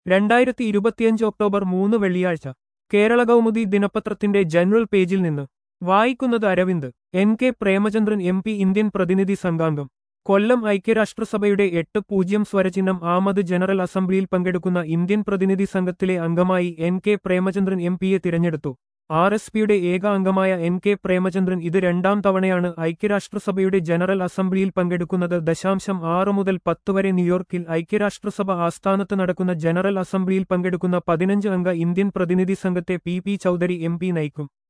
രണ്ടായിരത്തി ഇരുപത്തിയഞ്ച് ഒക്ടോബർ മൂന്ന് വെള്ളിയാഴ്ച കേരള കൗമുദി ദിനപത്രത്തിന്റെ ജനറൽ പേജിൽ നിന്ന് വായിക്കുന്നത് Aravind N K Premachandran M P Indian പ്രതിനിധി സംഘാംഗം കൊല്ലം ഐക്യരാഷ്ട്രസഭയുടെ എട്ട് പൂജ്യം സ്വരചിഹ്നം ആമത് ജനറൽ അസംബ്ലിയിൽ പങ്കെടുക്കുന്ന ഇന്ത്യൻ പ്രതിനിധി സംഘത്തിലെ അംഗമായി എൻ കെ പ്രേമചന്ദ്രൻ എം പിയെ തിരഞ്ഞെടുത്തു ആർ എസ് പിയുടെ ഏക അംഗമായ എൻ കെ പ്രേമചന്ദ്രൻ ഇത് രണ്ടാം തവണയാണ് ഐക്യരാഷ്ട്രസഭയുടെ ജനറൽ അസംബ്ലിയിൽ പങ്കെടുക്കുന്നത് ദശാംശം ആറ് മുതൽ പത്ത് വരെ ന്യൂയോർക്കിൽ ഐക്യരാഷ്ട്രസഭ ആസ്ഥാനത്ത് നടക്കുന്ന ജനറൽ അസംബ്ലിയിൽ പങ്കെടുക്കുന്ന പതിനഞ്ച് അംഗ ഇന്ത്യൻ പ്രതിനിധി സംഘത്തെ P P Chaudhary M P നയിക്കും